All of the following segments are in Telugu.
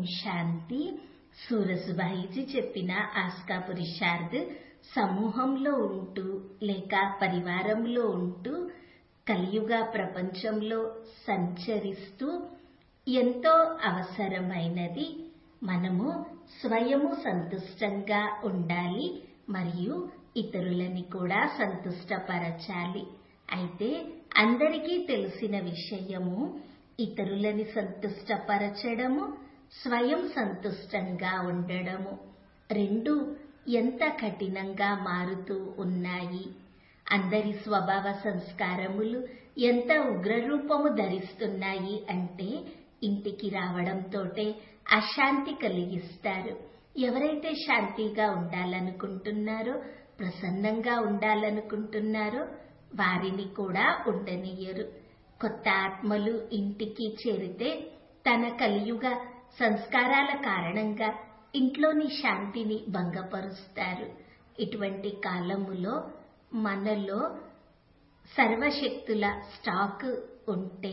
శాంతి సూరసుబాయిజీ చెప్పిన ఆస్కా పురుషార్థ్ సమూహంలో ఉంటూ లేక పరివారంలో ఉంటూ కలియుగ ప్రపంచంలో సంచరిస్తూ ఎంతో అవసరమైనది మనము స్వయము సంతుష్టంగా ఉండాలి మరియు ఇతరులని కూడా సంతుష్టపరచాలి అయితే అందరికీ తెలిసిన విషయము ఇతరులని సంతుష్టపరచడము స్వయం సంతుష్టంగా ఉండడము రెండు ఎంత కఠినంగా మారుతూ ఉన్నాయి అందరి స్వభావ సంస్కారములు ఎంత ఉగ్రరూపము ధరిస్తున్నాయి అంటే ఇంటికి రావడంతోటే అశాంతి కలిగిస్తారు ఎవరైతే శాంతిగా ఉండాలనుకుంటున్నారో ప్రసన్నంగా ఉండాలనుకుంటున్నారో వారిని కూడా ఉండనియ్యరు కొత్త ఆత్మలు ఇంటికి చేరితే తన కలియుగ సంస్కారాల కారణంగా ఇంట్లోని శాంతిని భంగపరుస్తారు ఇటువంటి కాలములో మనలో సర్వశక్తుల స్టాక్ ఉంటే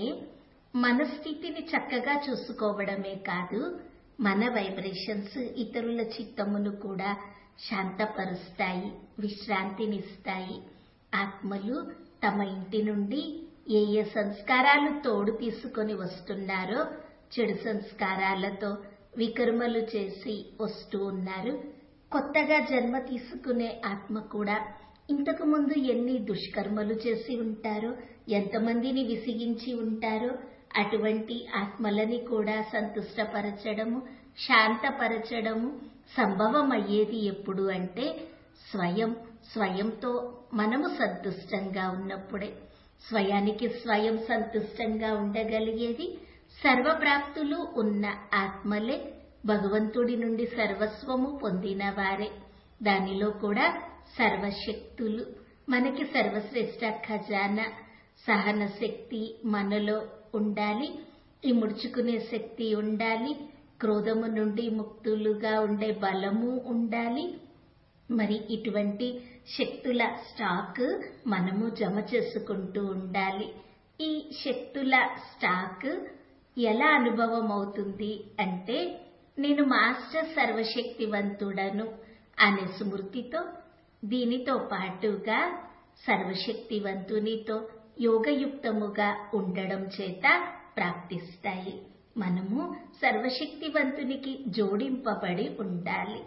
మన స్థితిని చక్కగా చూసుకోవడమే కాదు మన వైబ్రేషన్స్ ఇతరుల చిత్తమును కూడా శాంతపరుస్తాయి విశ్రాంతినిస్తాయి ఆత్మలు తమ ఇంటి నుండి ఏ ఏ సంస్కారాలు తోడు తీసుకొని వస్తున్నారో చెడు సంస్కారాలతో వికర్మలు చేసి వస్తూ ఉన్నారు కొత్తగా జన్మ తీసుకునే ఆత్మ కూడా ఇంతకు ముందు ఎన్ని దుష్కర్మలు చేసి ఉంటారో ఎంతమందిని విసిగించి ఉంటారో అటువంటి ఆత్మలని కూడా సంతుష్టపరచడము శాంతపరచడము సంభవం అయ్యేది ఎప్పుడు అంటే స్వయం స్వయంతో మనము సంతుష్టంగా ఉన్నప్పుడే స్వయానికి స్వయం సంతుష్టంగా ఉండగలిగేది సర్వప్రాప్తులు ఉన్న ఆత్మలే భగవంతుడి నుండి సర్వస్వము పొందిన వారే దానిలో కూడా సర్వశక్తులు మనకి సర్వశ్రేష్ట ఖజానా సహన శక్తి మనలో ఉండాలి ఈ ముడుచుకునే శక్తి ఉండాలి క్రోధము నుండి ముక్తులుగా ఉండే బలము ఉండాలి మరి ఇటువంటి శక్తుల స్టాక్ మనము జమ చేసుకుంటూ ఉండాలి ఈ శక్తుల స్టాక్ ఎలా అనుభవం అవుతుంది అంటే నేను మాస్టర్ సర్వశక్తివంతుడను అనే స్మృతితో దీనితో పాటుగా సర్వశక్తివంతునితో యోగయుక్తముగా ఉండడం చేత ప్రాప్తిస్తాయి మనము సర్వశక్తివంతునికి జోడింపబడి ఉండాలి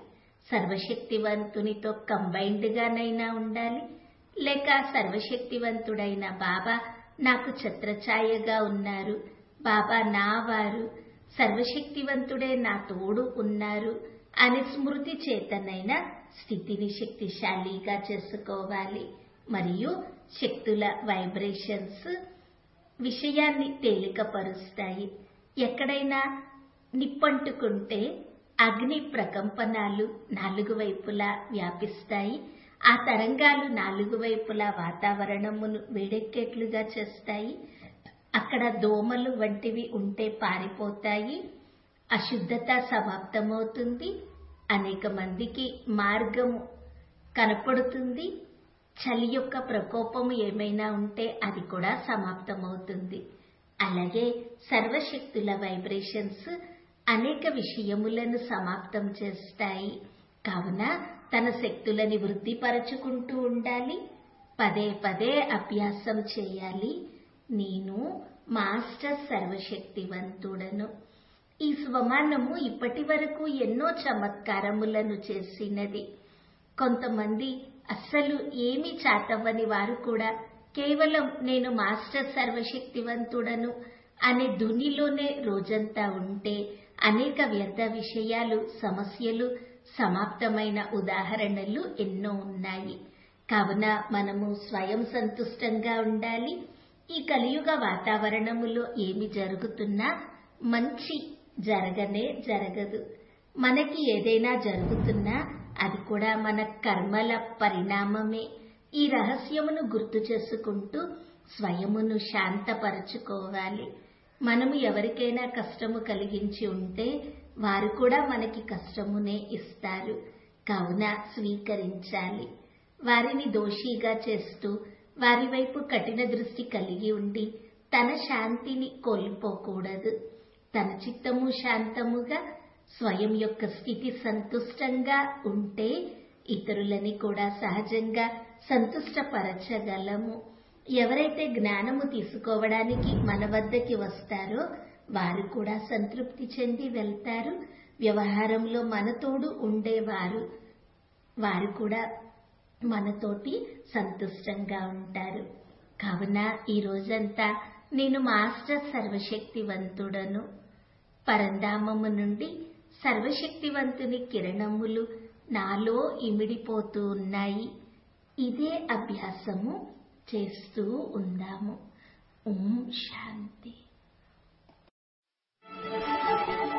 సర్వశక్తివంతునితో కంబైన్డ్ గానైనా ఉండాలి లేక సర్వశక్తివంతుడైన బాబా నాకు ఛత్రఛాయగా ఉన్నారు బాబా నా వారు సర్వశక్తివంతుడే నా తోడు ఉన్నారు అనే స్మృతి చేతనైన స్థితిని శక్తిశాలిగా చేసుకోవాలి మరియు శక్తుల వైబ్రేషన్స్ విషయాన్ని తేలికపరుస్తాయి ఎక్కడైనా నిప్పంటుకుంటే అగ్ని ప్రకంపనాలు నాలుగు వైపులా వ్యాపిస్తాయి ఆ తరంగాలు నాలుగు వైపులా వాతావరణమును వేడెక్కేట్లుగా చేస్తాయి అక్కడ దోమలు వంటివి ఉంటే పారిపోతాయి అశుద్ధత సమాప్తమవుతుంది అనేక మందికి మార్గము కనపడుతుంది చలి యొక్క ప్రకోపము ఏమైనా ఉంటే అది కూడా సమాప్తమవుతుంది అలాగే సర్వశక్తుల వైబ్రేషన్స్ అనేక విషయములను సమాప్తం చేస్తాయి కావున తన శక్తులని వృద్ధిపరచుకుంటూ ఉండాలి పదే పదే అభ్యాసం చేయాలి నేను మాస్టర్ సర్వశక్తివంతుడను ఈ స్వమానము ఇప్పటి వరకు ఎన్నో చమత్కారములను చేసినది కొంతమంది అస్సలు ఏమీ చాటవ్వని వారు కూడా కేవలం నేను మాస్టర్ సర్వశక్తివంతుడను అనే ధునిలోనే రోజంతా ఉంటే అనేక వ్యర్థ విషయాలు సమస్యలు సమాప్తమైన ఉదాహరణలు ఎన్నో ఉన్నాయి కావున మనము స్వయం సంతుష్టంగా ఉండాలి ఈ కలియుగ వాతావరణములో ఏమి జరుగుతున్నా మంచి జరగనే జరగదు మనకి ఏదైనా జరుగుతున్నా అది కూడా మన కర్మల పరిణామమే ఈ రహస్యమును గుర్తు చేసుకుంటూ స్వయమును శాంతపరచుకోవాలి మనము ఎవరికైనా కష్టము కలిగించి ఉంటే వారు కూడా మనకి కష్టమునే ఇస్తారు కావున స్వీకరించాలి వారిని దోషిగా చేస్తూ వారి వైపు కఠిన దృష్టి కలిగి ఉండి తన శాంతిని కోల్పోకూడదు తన చిత్తము శాంతముగా స్వయం యొక్క స్థితి సంతుష్టంగా ఉంటే ఇతరులని కూడా సహజంగా సంతుష్టపరచగలము ఎవరైతే జ్ఞానము తీసుకోవడానికి మన వద్దకి వస్తారో వారు కూడా సంతృప్తి చెంది వెళ్తారు వ్యవహారంలో మనతోడు ఉండేవారు వారు కూడా మనతోటి సంతుష్టంగా ఉంటారు కావున ఈ రోజంతా నేను మాస్టర్ సర్వశక్తివంతుడను పరంధామము నుండి సర్వశక్తివంతుని కిరణములు నాలో ఇమిడిపోతూ ఉన్నాయి ఇదే అభ్యాసము చేస్తూ ఉందాము ఓం శాంతి